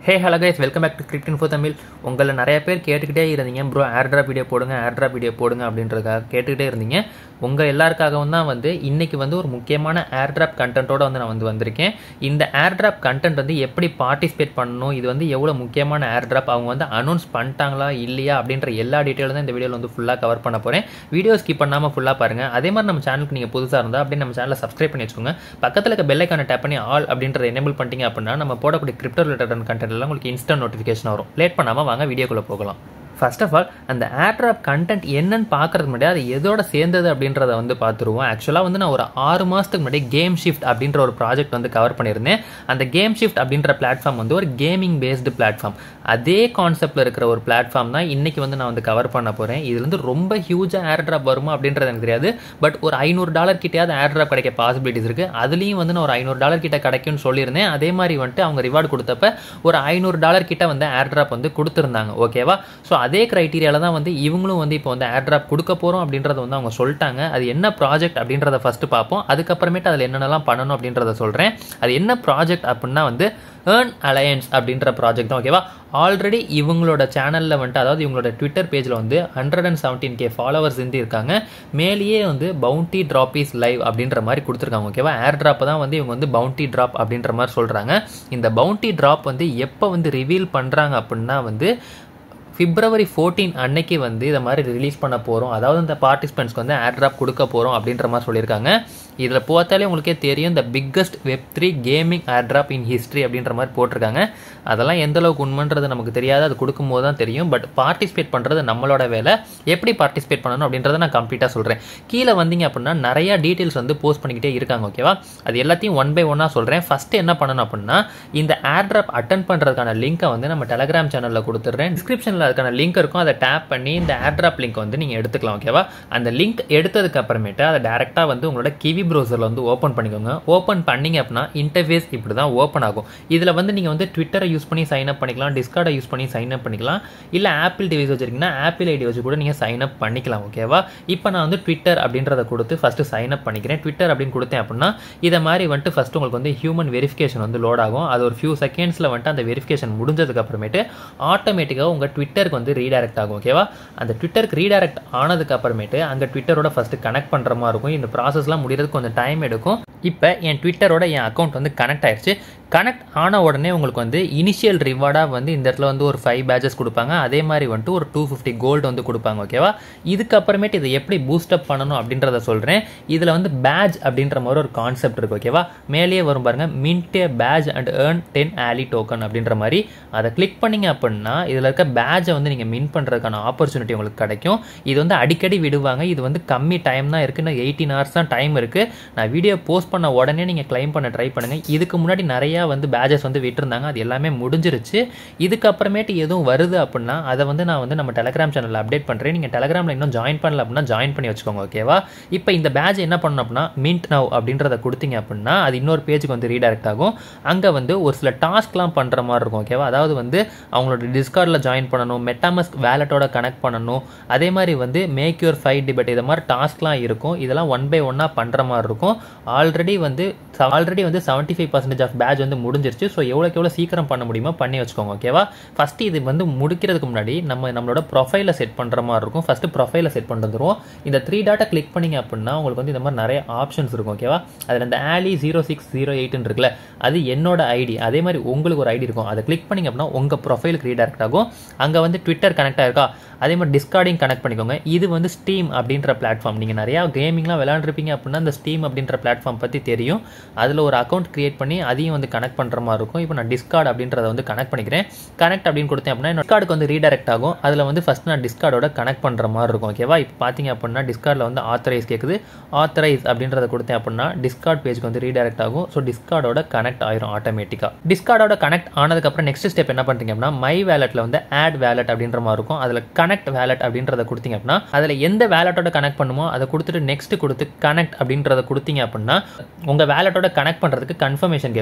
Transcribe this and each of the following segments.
hey hello guys welcome back to cricket for Tamil உங்களை நிறைய பேர் கேட்டுக்கிட்டே இருந்தீங்க ப்ரோ ஏர்ட்ராப் வீடியோ போடுங்க ஏர்ட்ராப் வீடியோ போடுங்க அப்படின்றதுக்காக கேட்டுக்கிட்டே இருந்தீங்க உங்கள் எல்லாருக்காகவும் தான் வந்து இன்னைக்கு வந்து ஒரு முக்கியமான ஏர்ட்ராப் கண்டென்ட்டோட வந்து நான் வந்து வந்திருக்கேன் இந்த ஏர்ட்ராப் கண்டென்ட் வந்து எப்படி பார்ட்டிசிபேட் பண்ணணும் இது வந்து எவ்வளோ முக்கியமான ஏர்ட்ராப் அவங்க வந்து அனௌன்ஸ் பண்ணிட்டாங்களா இல்லையா அப்படின்ற எல்லா டீட்டெயிலும் தான் இந்த வீடியோவில் வந்து ஃபுல்லாக கவர் பண்ண போகிறேன் வீடியோ ஸ்கிப் பண்ணாமல் ஃபுல்லாக பாருங்கள் அதே மாதிரி நம்ம சேனலுக்கு நீங்கள் புதுசாக இருந்தால் அப்படியே நம்ம சேனலை சப்ஸ்கிரைப் பண்ணி வச்சுக்கோங்க பக்கத்தில் இருக்க பெல்லைக்கான டேப் பண்ணி ஆல் அப்படின்றத எனேபிள் பண்ணிட்டீங்க அப்படின்னா நம்ம போடக்கூடிய கிரிப்டோ ரிலேட்டட் கண்டென்ட் எல்லாம் உங்களுக்கு இன்ஸ்டன்ட் நோட்டிஃபிகேஷன் வரும் லேட் பண்ணாமல் வாங்க வீடியோக்குள்ளே போகலாம் ஃபர்ஸ்ட் ஆஃப் ஆல் அந்த ஏர்ட்ராப் கண்டென்ட் என்னன்னு பார்க்கறதுக்கு முன்னாடி அது எதோட சேர்ந்தது அப்படின்றத வந்து பார்த்துருவோம் ஆக்சுவலாக வந்து நான் ஒரு ஆறு மாதத்துக்கு முன்னாடி கேம் ஷிஃப்ட் அப்படின்ற ஒரு ப்ராஜெக்ட் வந்து கவர் பண்ணியிருந்தேன் அந்த கேம் ஷிஃப்ட் அப்படின்ற பிளாட்ஃபார்ம் வந்து ஒரு கேமிங் பேஸ்டு பிளாட்ஃபார்ம் அதே கான்செப்டில் இருக்கிற ஒரு பிளாட்ஃபார்ம் தான் இன்றைக்கி வந்து நான் வந்து கவர் பண்ண போகிறேன் இதுல இருந்து ரொம்ப ஹியூஜாக ஏர்ட்ராப் வருமா அப்படின்றது எனக்கு தெரியாது பட் ஒரு ஐநூறு டாலர் கிட்டேயாவது ஏர்ட்ராப் கிடைக்க பாசிபிலிட்டிஸ் இருக்குது அதுலேயும் வந்து நான் ஒரு ஐநூறு டாலர் கிட்ட கிடைக்கும்னு சொல்லியிருந்தேன் அதே மாதிரி வந்துட்டு அவங்க ரிவார்டு கொடுத்தப்ப ஒரு ஐநூறு டாலர் கிட்ட வந்து ஏர்ட்ராப் வந்து கொடுத்துருந்தாங்க ஓகேவா ஸோ அதே க்ரைட்டீரியாவில் தான் வந்து இவங்களும் வந்து இப்போ வந்து ஏர்ட்ராப் கொடுக்க போகிறோம் அப்படின்றத வந்து அவங்க சொல்லிட்டாங்க அது என்ன ப்ராஜெக்ட் அப்படின்றத ஃபஸ்ட்டு பார்ப்போம் அதுக்கப்புறமேட்டு அதில் என்னென்னலாம் பண்ணணும் அப்படின்றத சொல்கிறேன் அது என்ன ப்ராஜெக்ட் அப்படின்னா வந்து ஏர்ன் அலையன்ஸ் அப்படின்ற ப்ராஜெக்ட் தான் ஓகேவா ஆல்ரெடி இவங்களோட சேனலில் வந்துட்டு அதாவது இவங்களோட ட்விட்டர் பேஜில் வந்து hundred and seventeen K followers இருந்து இருக்காங்க மேலேயே வந்து பவுண்டி ட்ராப் இஸ் லைவ் அப்படின்ற மாதிரி கொடுத்துருக்காங்க ஓகேவா ஏர் ட்ராப் தான் வந்து இவங்க வந்து பவுண்டி ட்ராப் அப்படின்ற மாதிரி சொல்கிறாங்க இந்த பவுண்டி ட்ராப் வந்து எப்போ வந்து ரிவீல் பண்ணுறாங்க அப்படின்னா வந்து பிப்ரவரி ஃபோர்டீன் அன்னைக்கு வந்து இதை மாதிரி ரிலீஸ் பண்ண போகிறோம் அதாவது இந்த பார்ட்டிசிபென்ட்ஸ்க்கு வந்து ஏர் ட்ராப் கொடுக்க போகிறோம் அப்படின்ற மாதிரி சொல்லியிருக்காங்க இதில் பார்த்தாலே உங்களுக்கே தெரியும் இந்த biggest web three gaming airdrop in history அப்படின்ற மாதிரி போட்டிருக்காங்க அதெல்லாம் எந்த அளவுக்கு உண்மைன்றது நமக்கு தெரியாது அது கொடுக்கும்போது தான் தெரியும் பட் பார்ட்டிசிபேட் பண்ணுறது நம்மளோட வேலை எப்படி பார்ட்டிசிபேட் பண்ணணும் அப்படின்றத நான் கம்ப்ளீட்டாக சொல்கிறேன் கீழே வந்தீங்க அப்படின்னா நிறையா டீட்டெயில்ஸ் வந்து போஸ்ட் பண்ணிக்கிட்டே இருக்காங்க ஓகேவா அது எல்லாத்தையும் ஒன் பை ஒன்னாக சொல்கிறேன் ஃபஸ்ட்டு என்ன பண்ணணும் அப்படின்னா இந்த ஏர் ட்ராப் அட்டன் பண்ணுறதுக்கான லிங்க்கை வந்து நம்ம டெலகிராம் சேனலில் கொடுத்துட்றேன் டிஸ்கிரிப்ஷனில் அதுக்கான லிங்க் இருக்கும் அதை டேப் பண்ணி இந்த ஏர்ட்ராப் லிங்க் வந்து நீங்கள் எடுத்துக்கலாம் ஓகேவா அந்த லிங்க் எடுத்ததுக்கு அப்புறமேட்டு அதை டேரெக்டாக வந்து உங்களோட கிவி ப்ரௌசரில் வந்து ஓப்பன் பண்ணிக்கோங்க ஓப்பன் பண்ணிங்க அப்படின்னா இன்டர்ஃபேஸ் இப்படி தான் ஓப்பன் ஆகும் இதில் வந்து நீங்கள் வந்து ட்விட்டரை யூஸ் பண்ணி சைன் அப் பண்ணிக்கலாம் டிஸ்கார்டை யூஸ் பண்ணி சைன் அப் பண்ணிக்கலாம் இல்லை ஆப்பிள் டிவைஸ் வச்சிருக்கீங்கன்னா ஆப்பிள் ஐடி வச்சு கூட நீங்கள் சைன் அப் பண்ணிக்கலாம் ஓகேவா இப்போ நான் வந்து ட்விட்டர் அப்படின்றத கொடுத்து ஃபஸ்ட்டு சைன் அப் பண்ணிக்கிறேன் ட்விட்டர் அப்படின்னு கொடுத்தேன் அப்படின்னா இதை மாதிரி வந்துட்டு ஃபஸ்ட்டு உங்களுக்கு வந்து ஹியூமன் வெரிஃபிகேஷன் வந்து லோட் ஆகும் அது ஒரு ஃபியூ செகண்ட்ஸில் வந்துட்டு அந்த வெரிஃபிகேஷன் முடிஞ்சதுக்கு அப்புறமேட்டு ஆட்டோமேட்டிக்காக உங்கள் ட்விட்டருக்கு வந்து ரீடைரக்ட் ஆகும் ஓகேவா அந்த ட்விட்டருக்கு ரீடைரக்ட் ஆனதுக்கு அப்புறமேட்டு அங்கே ட்விட்டரோட ஃபஸ்ட்டு கனெக்ட் பண்ணுற மாதிரி இருக்கும் இந்த ப்ராசஸ்லாம் முடியறதுக்கு கொஞ்சம் டைம் எடுக்கும் இப்போ என் ட்விட்டரோட என் அக்கௌண்ட் வந்து கனெக்ட் ஆயிடுச்சு கனெக்ட் ஆன உடனே உங்களுக்கு வந்து இனிஷியல் ரிவார்டாக வந்து இந்த இடத்துல வந்து ஒரு ஃபைவ் பேஜஸ் கொடுப்பாங்க அதே மாதிரி வந்துட்டு ஒரு டூ ஃபிஃப்டி கோல்டு வந்து கொடுப்பாங்க ஓகேவா இதுக்கப்புறமேட்டு இதை எப்படி பூஸ்டப் பண்ணணும் அப்படின்றத சொல்கிறேன் இதில் வந்து பேட்ச் அப்படின்ற மாதிரி ஒரு கான்செப்ட் இருக்குது ஓகேவா மேலேயே வரும் பாருங்கள் mint a badge and earn ten ALI token அப்படின்ற மாதிரி அதை கிளிக் பண்ணிங்க அப்படின்னா இதில் இருக்க பேட்சை வந்து நீங்கள் மின் பண்ணுறதுக்கான ஆப்பர்ச்சுனிட்டி உங்களுக்கு கிடைக்கும் இது வந்து அடிக்கடி விடுவாங்க இது வந்து கம்மி டைம் தான் இருக்குது இன்னும் எயிட்டீன் ஹவர்ஸ் தான் டைம் இருக்குது நான் வீடியோ போஸ்ட் பண்ண உடனே நீங்கள் கிளைம் பண்ண ட்ரை பண்ணுங்கள் இதுக்கு முன்னாடி நிறையா வந்து பேஜஸ் வந்து விட்டுருந்தாங்க அது எல்லாமே முடிஞ்சிருச்சு இதுக்கப்புறமேட்டு எதுவும் வருது அப்படின்னா அதை வந்து நான் வந்து நம்ம டெலகிராம் சேனலில் அப்டேட் பண்ணுறேன் நீங்கள் டெலகிராமில் இன்னும் ஜாயின் பண்ணல அப்படின்னா ஜாயின் பண்ணி வச்சுக்கோங்க ஓகேவா இப்போ இந்த பேட்ச் என்ன பண்ணணும் அப்படின்னா மின்ட் நவ் அப்படின்றத கொடுத்தீங்க அப்படின்னா அது இன்னொரு பேஜுக்கு வந்து ரீடைரக்ட் ஆகும் அங்கே வந்து ஒரு சில டாஸ்க்லாம் பண்ணுற மாதிரி இருக்கும் ஓகேவா அதாவது வந்து அவங்களோட டிஸ்கார்டில் ஜாயின் பண்ணணும் மெட்டாமஸ்க் வேலட்டோட கனெக்ட் பண்ணணும் அதே மாதிரி வந்து மேக் யூர் ஃபைட் டிபேட் இது மாதிரி டாஸ்க்லாம் இருக்கும் இதெல்லாம் ஒன் பை ஒன்னாக பண்ணுற மாதிரி இருக்கும் ஆல்ரெடி வந்து ஆல்ரெடி வந்து seventy five percentage of badge வந்து முடிஞ்சிருச்சு ஸோ எவ்வளோக்கு எவ்வளோ சீக்கிரம் பண்ண முடியுமோ பண்ணி வச்சுக்கோங்க ஓகேவா ஃபஸ்ட்டு இது வந்து முடிக்கிறதுக்கு முன்னாடி நம்ம நம்மளோட ப்ரொஃபைலை செட் பண்ணுற மாதிரி இருக்கும் ஃபஸ்ட்டு ப்ரொஃபைலை செட் பண்ணிட்டு வந்துருவோம் இந்த த்ரீ டாட்டை கிளிக் பண்ணிங்க அப்படின்னா உங்களுக்கு வந்து இந்த மாதிரி நிறைய ஆப்ஷன்ஸ் இருக்கும் ஓகேவா அதில் இந்த ஆலி ஜீரோ சிக்ஸ் ஜீரோ எயிட்னு இருக்குல்ல அது என்னோட ஐடி அதே மாதிரி உங்களுக்கு ஒரு ஐடி இருக்கும் அதை கிளிக் பண்ணிங்க அப்படின்னா உங்கள் ப்ரொஃபைலுக்கு ரீடைரக்ட் ஆகும் அங்கே வந்து ட்விட்டர் கனெக்ட் ஆயிருக்கா அதே மாதிரி டிஸ்கார்டிங் கனெக்ட் பண்ணிக்கோங்க இது வந்து ஸ்டீம் அப்படின்ற பிளாட்ஃபார்ம் நீங்கள் நிறையா கேமிங்லாம் விளாண்டுருப்பீங்க அப்படின்னா அந்த ஸ்டீம் அப்படின்ற பிளாட்ஃபார்ம் பற்றி தெரியும் அதில் ஒரு அக்கௌண்ட் கிரியேட் பண்ணி அதையும் வந்து கனெக்ட் பண்ணுற மாதிரி இருக்கும் இப்போ நான் டிஸ்கார்ட் அப்படின்றத வந்து கனெக்ட் பண்ணிக்கிறேன் கனெக்ட் அப்படின்னு கொடுத்தேன் அப்படின்னா டிஸ்கார்டுக்கு வந்து ரீடைரக்ட் ஆகும் அதில் வந்து ஃபஸ்ட் நான் டிஸ்கார்டோட கனெக்ட் பண்ணுற மாதிரி இருக்கும் ஓகேவா இப்போ பார்த்தீங்க அப்படின்னா டிஸ்கார்டில் வந்து ஆத்தரைஸ் கேட்குது ஆத்தரைஸ் அப்படின்றத கொடுத்தேன் அப்படின்னா டிஸ்கார்ட் பேஜ்க்கு வந்து ரீடைரக்ட் ஆகும் ஸோ டிஸ்கார்டோட கனெக்ட் ஆயிரும் ஆட்டோமேட்டிக்காக டிஸ்கார்டோட கனெக்ட் ஆனதுக்கப்புறம் நெக்ஸ்ட் ஸ்டெப் என்ன பண்ணுறீங்க அப்படின்னா மை வேலெட்டில் வந்து ஆட் வேலட் அப்படின்ற மாதிரி இருக்கும் அதில் கனெக்ட் வேலட் அப்படின்றத கொடுத்தீங்க அப்படின்னா அதில் எந்த வேலட்டோட கனெக்ட் பண்ணுமோ அதை கொடுத்துட்டு நெக்ஸ்ட் கொடுத்து கனெக்ட் அப்படின்றத கொடுத்தீங்க அப்படின்னா உங்கள் வேலட்டோட கனெக்ட் பண்ணுறதுக்கு கன்ஃபர்மேஷன் கேட்கும்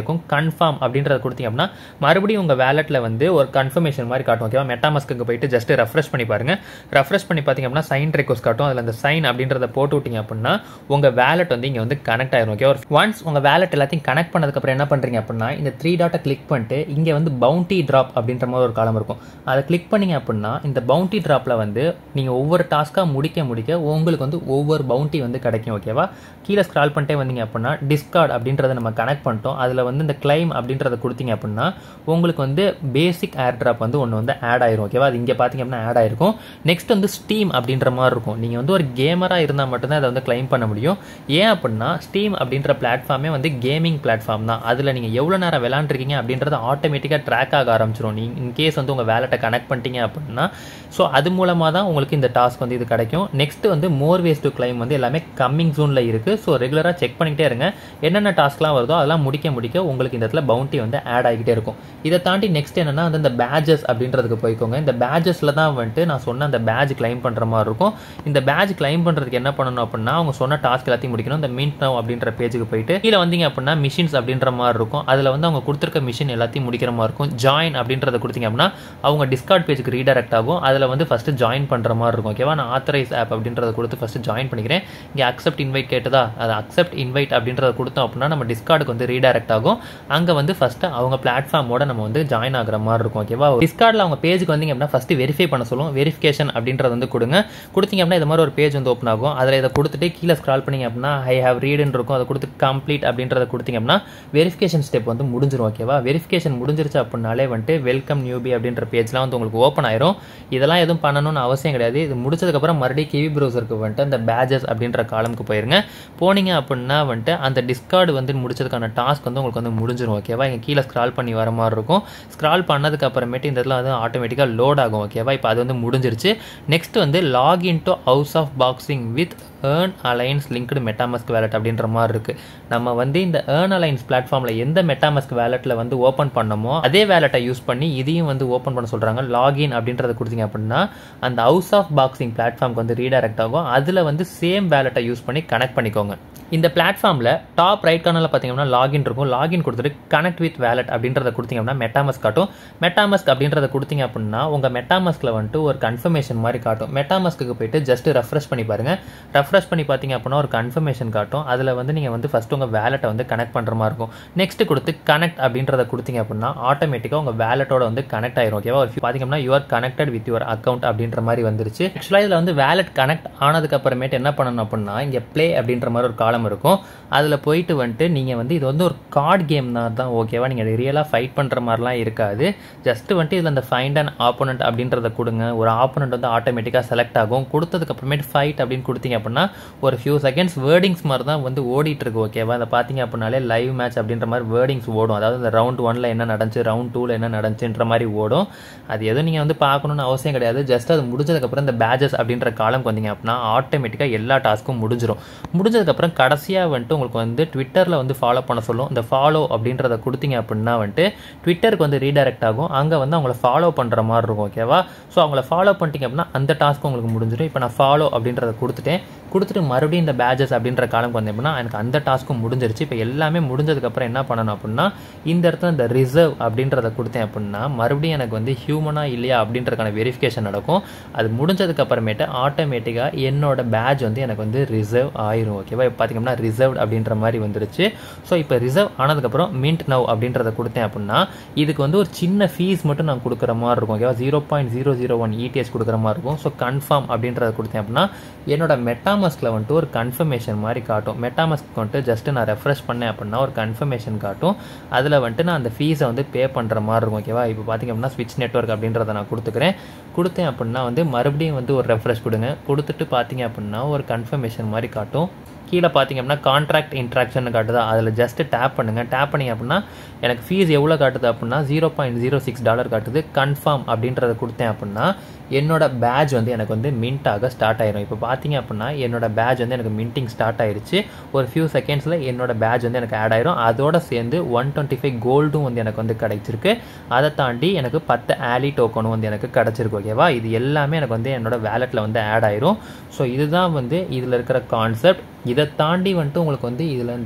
கன்ஃபார்ம் அப்படின்றத கொடுத்தீங்க அப்படின்னா மறுபடியும் உங்கள் வேலெட்டில் வந்து ஒரு கன்ஃபர்மேஷன் மாதிரி காட்டும் ஓகேவா மெட்டாமஸ்க்கு போயிட்டு ஜஸ்ட் ரெஃப்ரெஷ் பண்ணி பாருங்க ரெஃப்ரெஷ் பண்ணி பார்த்தீங்க அப்படின்னா சைன் ரெக்வஸ்ட் காட்டும் அதில் அந்த சைன் அப்படின்றத போட்டு விட்டீங்க அப்படின்னா உங்கள் வேலெட் வந்து இங்கே வந்து கனெக்ட் ஆயிரும் ஓகே ஒன்ஸ் உங்கள் வேலெட் எல்லாத்தையும் கனெக்ட் பண்ணதுக்கப்புறம் என்ன பண்ணுறீங்க அப்படின்னா இந்த த்ரீ டாட்டை கிளிக் பண்ணிட்டு இங்கே வந்து பவுண்டி ட்ராப் அப்படின்ற மாதிரி ஒரு காலம் இருக்கும் அதை கிளிக் பண்ணீங்க அப்படின்னா இந்த பவுண்டி ட்ராப்பில் வந்து நீங்கள் ஒவ்வொரு டாஸ்க்காக முடிக்க முடிக்க உங்களுக்கு வந்து ஒவ்வொரு பவுண்டி வந்து கிடைக்கும் ஓகேவா கீழே ஸ்க்ரால் பண்ணிட்டே வந்தீங்க அப்படின்னா டிஸ்கார்ட் அப்படின்றத நம்ம கனெக்ட் பண்ணிட்டோம் அதில் வந்து இந்த கிளைம் அப்படின்றத கொடுத்தீங்க அப்படின்னா உங்களுக்கு வந்து பேசிக் ஏர் ட்ராப் வந்து ஒன்று வந்து ஆட் ஆயிரும் ஓகேவா அது இங்கே பார்த்தீங்க அப்படின்னா ஆட் ஆயிருக்கும் நெக்ஸ்ட் வந்து ஸ்டீம் அப்படின்ற மாதிரி இருக்கும் நீங்கள் வந்து ஒரு கேமராக இருந்தால் மட்டும்தான் அதை வந்து கிளைம் பண்ண முடியும் ஏன் அப்படின்னா ஸ்டீம் அப்படின்ற பிளாட்ஃபார்மே வந்து கேமிங் பிளாட்ஃபார்ம் தான் அதில் நீங்கள் எவ்வளோ நேரம் விளாண்டுருக்கீங்க அப்படின்றது ஆட்டோமேட்டிக்காக ட்ராக் ஆக ஆரம்பிச்சிடும் நீங்கள் இன்கேஸ் வந்து உங்கள் வேலெட்டை கனெக்ட் பண்ணிட்டீங்க அப்படின்னா ஸோ அது மூலமாக தான் உங்களுக்கு இந்த டாஸ்க் வந்து இது கிடைக்கும் நெக்ஸ்ட் வந்து மோர் வேஸ் டு கிளைம் வந்து எல்லாமே கம்மிங் ஜூனில் இருக்குது ஸோ ரெகுலராக செக் பண்ணிக்கிட்டே இருங்க என்னென்ன டாஸ்க்லாம் வருதோ அதெல்லாம் முடிக்க முடிக்க உங்களுக்கு இந்த இடத்துல பவுண்டி வந்து ஆட் ஆகிக்கிட்டே இருக்கும் இதை தாண்டி நெக்ஸ்ட் என்னன்னா வந்து இந்த பேஜஸ் அப்படின்றதுக்கு போய்க்கோங்க இந்த பேஜஸில் தான் வந்துட்டு நான் சொன்ன அந்த பேஜ் கிளைம் பண்ணுற மாதிரி இருக்கும் இந்த பேஜ் கிளைம் பண்ணுறதுக்கு என்ன பண்ணணும் அப்படின்னா அவங்க சொன்ன டாஸ்க் எல்லாத்தையும் முடிக்கணும் இந்த மின்ட் நவ் அப்படின்ற பேஜுக்கு போயிட்டு கீழே வந்தீங்க அப்படின்னா மிஷின்ஸ் அப்படின்ற மாதிரி இருக்கும் அதில் வந்து அவங்க கொடுத்துருக்க மிஷின் எல்லாத்தையும் முடிக்கிற மாதிரி இருக்கும் ஜாயின் அப்படின்றத கொடுத்தீங்க அப்படின்னா அவங்க டிஸ்கார்ட் பேஜுக்கு ரீடைரக்ட் ஆகும் அதில் வந்து ஃபஸ்ட்டு ஜாயின் பண்ணுற மாதிரி இருக்கும் ஓகேவா நான் ஆத்தரைஸ் ஆப் அப்படின்றத கொடுத்து ஃபஸ்ட்டு ஜாயின் பண்ணிக்கிறேன் இங்கே அக்செப்ட் இன்வைட் கேட்டதா அது அக்செப்ட் இன்வைட் அப்படின்றத கொடுத்தோம் அப்படின்னா நம்ம டிஸ்கார்டுக்கு வந்து ரீடைரக்ட் ஆகும் அங்கே வந்து ஃபஸ்ட்டு அவங்க பிளாட்ஃபார்மோட நம்ம வந்து ஜாயின் ஆகிற மாதிரி இருக்கும் ஓகேவா டிஸ்கார்டில் அவங்க பேஜுக்கு வந்தீங்க அப்படின்னா ஃபஸ்ட்டு வெரிஃபை பண்ண சொல்லும் வெரிஃபிகேஷன் அப்படின்றத வந்து கொடுங்க கொடுத்தீங்க அப்படின்னா இது மாதிரி ஒரு பேஜ் வந்து ஓப்பன் ஆகும் அதில் இதை கொடுத்துட்டு கீழே ஸ்க்ரால் பண்ணிங்க அப்படின்னா ஐ ஹவ் ரீடுன்னு இருக்கும் அதை கொடுத்து கம்ப்ளீட் அப்படின்றத கொடுத்தீங்க அப்படின்னா வெரிஃபிகேஷன் ஸ்டெப் வந்து முடிஞ்சிரும் ஓகேவா வெரிஃபிகேஷன் முடிஞ்சிருச்சு அப்படின்னாலே வந்துட்டு வெல்கம் நியூபி அப்படின்ற பேஜ்லாம் வந்து உங்களுக்கு ஓப்பன் ஆயிரும் இதெல்லாம் எதுவும் பண்ணணும்னு அவசியம் கிடையாது இது முடிச்சதுக்கப்புறம் மறுபடியும் கிவி ப்ரௌசருக்கு வந்துட்டு அந்த பேஜஸ் அப்படின்ற காலமுக்கு போயிருங்க போனீங்க அப்படின்னா வந்துட்டு அந்த டிஸ்கார்டு வந்து முடிச்சதுக்கான டாஸ்க் வந்து உங்களுக்கு வந்து முடிஞ்சிடும் ஓகேவா இங்கே கீழே ஸ்க்ரால் பண்ணி வர மாதிரி இருக்கும் ஸ்க்ரால் பண்ணதுக்கு அப்புறமேட்டு இந்த இதில் வந்து ஆட்டோமேட்டிக்காக லோட் ஆகும் ஓகேவா இப்போ அது வந்து முடிஞ்சிருச்சு நெக்ஸ்ட் வந்து login to House of Boxing with Earn Alliance linked MetaMask wallet அப்படின்ற மாதிரி இருக்குது நம்ம வந்து இந்த ஏர்ன் அலைன்ஸ் பிளாட்ஃபார்மில் எந்த மெட்டாமஸ்க் வேலெட்டில் வந்து ஓப்பன் பண்ணமோ அதே வேலெட்டை யூஸ் பண்ணி இதையும் வந்து ஓப்பன் பண்ண சொல்கிறாங்க லாகின் அப்படின்றத கொடுத்தீங்க அப்படின்னா அந்த ஹவுஸ் ஆஃப் பாக்ஸிங் பிளாட்ஃபார்ம்க்கு வந்து ரீடைரக்ட் ஆகும் அதில் வந்து சேம் வேலெட்டை யூஸ் பண்ணி கனெக்ட் பண்ணிக்கோங்க இந்த பிளாட்ஃபார்மில் டாப் ரைட் கார்னரில் பார்த்தீங்கன்னா லாகின் இருக்கும் லாகின் கொடுத்துட்டு கனெக்ட் வித் வேலட் அப்படின்றத கொடுத்தீங்க அப்படின்னா மெட்டாமஸ்க் காட்டும் மெட்டாமஸ்க் அப்படின்றத கொடுத்தீங்க அப்படின்னா உங்கள் மெட்டாமஸ்கில் வந்துட்டு ஒரு கன்ஃபர்மேஷன் மாதிரி காட்டும் மெட்டாமஸ்க்கு போயிட்டு ஜஸ்ட் ரெஃப்ரெஷ் பண்ணி பாருங்கள் ரெஃப்ரெஷ் பண்ணி பார்த்தீங்க அப்படின்னா ஒரு கன்ஃபர்மேஷன் காட்டும் அதில் வந்து நீங்கள் வந்து ஃபஸ்ட்டு உங்கள் வேலெட்டை வந்து கனெக்ட் பண்ணுற மாதிரி இருக்கும் நெக்ஸ்ட் கொடுத்து கனெக்ட் அப்படின்றத கொடுத்தீங்க அப்படின்னா ஆட்டோமேட்டிக்காக உங்கள் வேலெட்டோட வந்து கனெக்ட் ஆயிரும் ஓகேவா ஒரு பார்த்தீங்க அப்படின்னா you are connected with your account அப்படின்ற மாதிரி வந்துருச்சு ஆக்சுவலாக இதில் வந்து வேலெட் கனெக்ட் ஆனதுக்கு அப்புறமேட்டு என்ன பண்ணணும் அப்படின்னா இங்கே ப்ளே அப்படின்ற மாதிரி ஒரு காலம் இருக்கும் அதில் போயிட்டு வந்துட்டு நீங்கள் வந்து இது வந்து ஒரு கார்டு கேம் தான் தான் ஓகேவா நீங்கள் ரியலாக ஃபைட் பண்ணுற மாதிரிலாம் இருக்காது ஜஸ்ட் வந்துட்டு இதில் இந்த ஃபைண்ட் அண்ட் ஆப்போனண்ட் அப்படின்றத கொடுங்க ஒரு ஆப்போனண்ட் வந்து ஆட்டோமேட்டிக்காக செலக்ட் ஆகும் கொடுத்ததுக்கு அப்புறமேட்டு ஃபைட் அப்படின்னு கொடுத்தீங்க அப்படின்னா ஒரு ஃபியூ செகண்ட்ஸ் வேர்டிங்ஸ் மாதிரி தான் வந்து ஓடிட்டு இருக்கு ஓகேவா அதை பார்த்தீங்க அப்படின்னாலே லைவ் மேட்ச் அப்படின்ற மாதிரி வேர்டிங்ஸ் ஓடும் அதாவது இந்த ரவுண்ட் ஒன்ல என்ன நடந்துச்சு ரவுண்ட் டூவில் என்ன நடந்துச்சுன்ற மாதிரி ஓடும் அது எதுவும் நீங்கள் வந்து பார்க்கணும்னு அவசியம் கிடையாது ஜஸ்ட் அது முடிஞ்சதுக்கப்புறம் இந்த பேஜஸ் அப்படின்ற காலம் வந்தீங்க அப்படின்னா ஆட்டோமேட்டிக்காக எல்லா டாஸ்க்கும் முடிஞ்சிடும் முடிஞ்சதுக்கப்புறம் கடைசியாக வந்துட்டு உங்களுக்கு வந்து ட்விட்டரில் வந்து ஃபாலோ பண்ண சொல்லும் இந்த ஃபாலோ அப்படின்றத கொடுத்தீங்க அப்படின்னா வந்துட்டு ட்விட்டருக்கு வந்து ரீடைரக்ட் ஆகும் அங்கே வந்து அவங்கள ஃபாலோ பண்ணுற மாதிரி இருக்கும் ஓகேவா ஸோ அவங்கள ஃபாலோ பண்ணிட்டீங்க அப்படின்னா அந்த டாஸ்க்கும் உங்களுக்கு முடிஞ்சிடும் இப்போ நான் ஃபாலோ அப்படின்றத கொடுத்துட்டேன் கொடுத்துட்டு மறுபடியும் இந்த பேஜஸ் அப்படின்ற காலம் வந்தேன் அப்படின்னா எனக்கு அந்த டாஸ்க்கும் முடிஞ்சிருச்சு இப்போ எல்லாமே முடிஞ்சதுக்கப்புறம் என்ன பண்ணணும் அப்படின்னா இந்த இடத்துல இந்த ரிசர்வ் அப்படின்றத கொடுத்தேன் அப்படின்னா மறுபடியும் எனக்கு வந்து ஹியூமனா இல்லையா அப்படின்றதுக்கான வெரிஃபிகேஷன் நடக்கும் அது முடிஞ்சதுக்கு அப்புறமேட்டு ஆட்டோமேட்டிக்காக என்னோட பேட்ச் வந்து எனக்கு வந்து ரிசர்வ் ஆயிரும் ஓகேவா இப்போ பார்த்தீங்கன்னா ரிசர்வ் அப்படின்ற மாதிரி வந்துருச்சு ஸோ இப்போ ரிசர்வ் ஆனதுக்கப்புறம் மின்ட் நவ் அப்படின்றத கொடுத்தேன் அப்படின்னா இதுக்கு வந்து ஒரு சின்ன ஃபீஸ் மட்டும் நான் கொடுக்குற மாதிரி இருக்கும் ஓகேவா zero point zero zero one ETS கொடுக்குற மாதிரி இருக்கும் ஸோ கன்ஃபார்ம் அப்படின்றத கொடுத்தேன் அப்படின்னா என்னோட மெட்டாமஸ்கில் வந்துட்டு ஒரு கன்ஃபர்மேஷன் மாதிரி காட்டும் மெட்டாமஸ்க்கு வந்துட்டு ஜஸ்ட் நான் ரெஃப்ரெஷ் பண்ணேன் அப்படின்னா ஒரு கன்ஃபர்மேஷன் காட்டும் அதில் வந்துட்டு நான் அந்த ஃபீஸை வந்து பே பண்ணுற மாதிரி இருக்கும் ஓகேவா இப்போ பார்த்தீங்க அப்படின்னா ஸ்விட்ச் நெட்ஒர்க் அப்படின்றத நான் கொடுத்துக்கிறேன் கொடுத்தேன் அப்படின்னா வந்து மறுபடியும் வந்து ஒரு ரெஃப்ரெஷ் கொடுங்க கொடுத்துட்டு பார்த்தீங்க அப்படின்னா ஒரு கன்ஃபர்மேஷன் மாதிரி காட்டும் கீழே பார்த்தீங்க அப்படின்னா கான்ட்ராக்ட் இன்ட்ராக்ஷன் காட்டுதா அதில் ஜஸ்ட் டேப் பண்ணுங்கள் டேப் பண்ணிங்க அப்படின்னா எனக்கு ஃபீஸ் எவ்வளோ காட்டுது அப்படின்னா zero point zero six dollar காட்டுது கன்ஃபார்ம் அப்படின்றத கொடுத்தேன் அப்படின்னா என்னோட பேட்ச் வந்து எனக்கு வந்து மின்ட் ஆக ஸ்டார்ட் ஆயிரும் இப்போ பார்த்தீங்க அப்படின்னா என்னோட பேட்ச் வந்து எனக்கு மின்ட்டிங் ஸ்டார்ட் ஆயிருச்சு ஒரு ஃபியூ செகண்ட்ஸில் என்னோட பேட்ச் வந்து எனக்கு ஆட் ஆயிரும் அதோட சேர்ந்து ஒன் டுவெண்ட்டி ஃபைவ் கோல்டும் வந்து எனக்கு வந்து கிடைச்சிருக்கு அதை தாண்டி எனக்கு பத்து ஆலி டோக்கனும் வந்து எனக்கு கிடச்சிருக்கு ஓகேவா இது எல்லாமே எனக்கு வந்து என்னோட வேலெட்டில் வந்து ஆட் ஆயிரும் ஸோ இதுதான் வந்து இதில் இருக்கிற கான்செப்ட் இதை தாண்டி வந்துட்டு உங்களுக்கு வந்து இதில் இந்த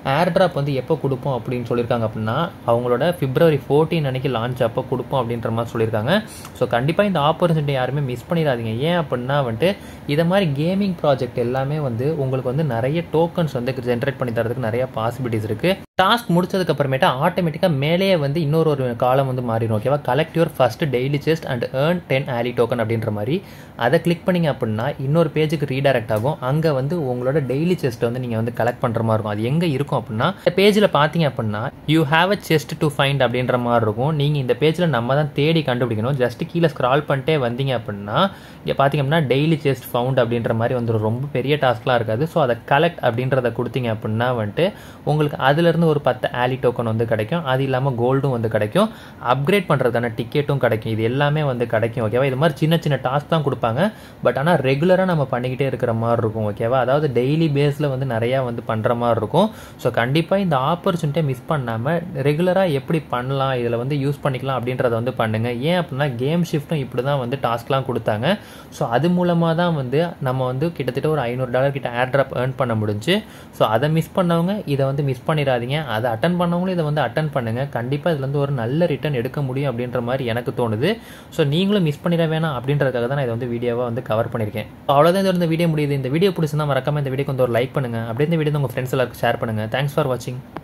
ஏர் ட்ராப் வந்து எப்போ கொடுப்போம் அப்படின்னு சொல்லியிருக்காங்க அப்படின்னா அவங்களோட பிப்ரவரி ஃபோர்டீன் அன்னைக்கு லான்ச் அப்போ கொடுப்போம் அப்படின்ற மாதிரி சொல்லியிருக்காங்க ஸோ கண்டிப்பாக இந்த ஆப்பர்ச்சுனிட்டி யாருமே மிஸ் பண்ணிடாதீங்க ஏன் அப்படின்னா வந்துட்டு இதை மாதிரி கேமிங் ப்ராஜெக்ட் எல்லாமே வந்து உங்களுக்கு வந்து நிறைய டோக்கன்ஸ் வந்து ஜென்ரேட் பண்ணி தரதுக்கு நிறைய பாசிபிலிட்டிஸ் இருக்குது டாஸ்க் முடிச்சதுக்கு அப்புறமேட்டா ஆட்டோமேட்டிக்காக மேலேயே வந்து இன்னொரு ஒரு காலம் வந்து மாறிடும் ஓகேவா collect your first daily chest and earn ten ALI token அப்படின்ற மாதிரி அதை கிளிக் பண்ணிங்க அப்படின்னா இன்னொரு பேஜுக்கு ரீடைரக்ட் ஆகும் அங்கே வந்து உங்களோட டெய்லி செஸ்ட்டை வந்து நீங்கள் வந்து கலெக்ட் பண்ணுற மாதிரி இருக்கும் அது எங்கே இருக்கும் அப்படின்னா இந்த பேஜில் பார்த்தீங்க அப்படின்னா you have a chest to find அப்படின்ற மாதிரி இருக்கும் நீங்கள் இந்த பேஜில் நம்ம தான் தேடி கண்டுபிடிக்கணும் ஜஸ்ட் கீழே ஸ்க்ரால் பண்ணிட்டே வந்தீங்க அப்படின்னா இங்கே பார்த்தீங்க அப்படின்னா டெய்லி செஸ்ட் ஃபவுண்ட் அப்படின்ற மாதிரி வந்துடும் ரொம்ப பெரிய டாஸ்க்லாம் இருக்காது ஸோ அதை கலெக்ட் அப்படின்றத கொடுத்தீங்க அப்படின்னா வந்துட்டு உங்களுக்கு அதுலேருந்து ஒரு பத்து ஆலி டோக்கன் வந்து கிடைக்கும் அது இல்லாமல் கோல்டும் வந்து கிடைக்கும் அப்கிரேட் பண்ணுறதுக்கான டிக்கெட்டும் கிடைக்கும் இது எல்லாமே வந்து கிடைக்கும் ஓகேவா இது மாதிரி சின்ன சின்ன டாஸ்க் தான் கொடுப்பாங்க பட் ஆனால் ரெகுலராக நம்ம பண்ணிக்கிட்டே இருக்கிற மாதிரி இருக்கும் ஓகேவா அதாவது டெய்லி பேஸில் வந்து நிறையா வந்து பண்ணுற மாதிரி இருக்கும் ஸோ கண்டிப்பாக இந்த ஆப்பர்ச்சுனிட்டியை மிஸ் பண்ணாமல் ரெகுலராக எப்படி பண்ணலாம் இதில் வந்து யூஸ் பண்ணிக்கலாம் அப்படின்றத வந்து பண்ணுங்கள் ஏன் அப்படின்னா கேம் ஷிஃப்ட்டும் இப்படி தான் வந்து டாஸ்க்லாம் கொடுத்தாங்க ஸோ அது மூலமாக தான் வந்து நம்ம வந்து கிட்டத்தட்ட ஒரு ஐநூறு டாலர் கிட்ட ஏர் ட்ராப் ஏர்ன் பண்ண முடிஞ்சு ஸோ அதை மிஸ் பண்ணவங்க இதை வந்து மிஸ் பண்ணிடாதீங்க அதை அட்டன் பண்ணவங்களும் இதை வந்து அட்டன் பண்ணுங்கள் கண்டிப்பாக இதுலேருந்து ஒரு நல்ல ரிட்டர்ன் எடுக்க முடியும் அப்படின்ற மாதிரி எனக்கு தோணுது ஸோ நீங்களும் மிஸ் பண்ணிட வேணாம் அப்படின்றதுக்காக தான் நான் இதை வந்து வீடியோவாக வந்து கவர் பண்ணியிருக்கேன் அவ்வளோதான் இது இந்த வீடியோ முடியுது இந்த வீடியோ பிடிச்சிருந்தா மறக்காம இந்த வீடியோக்கு வந்து ஒரு லைக் பண்ணுங்கள் அப்படியே இந்த வீடியோ உங்கள் ஃப்ரெண்ட்ஸ் எல்லாருக்கும் ஷேர் பண்ணுங்கள் தேங்க்ஸ் ஃபார் வாட்சிங்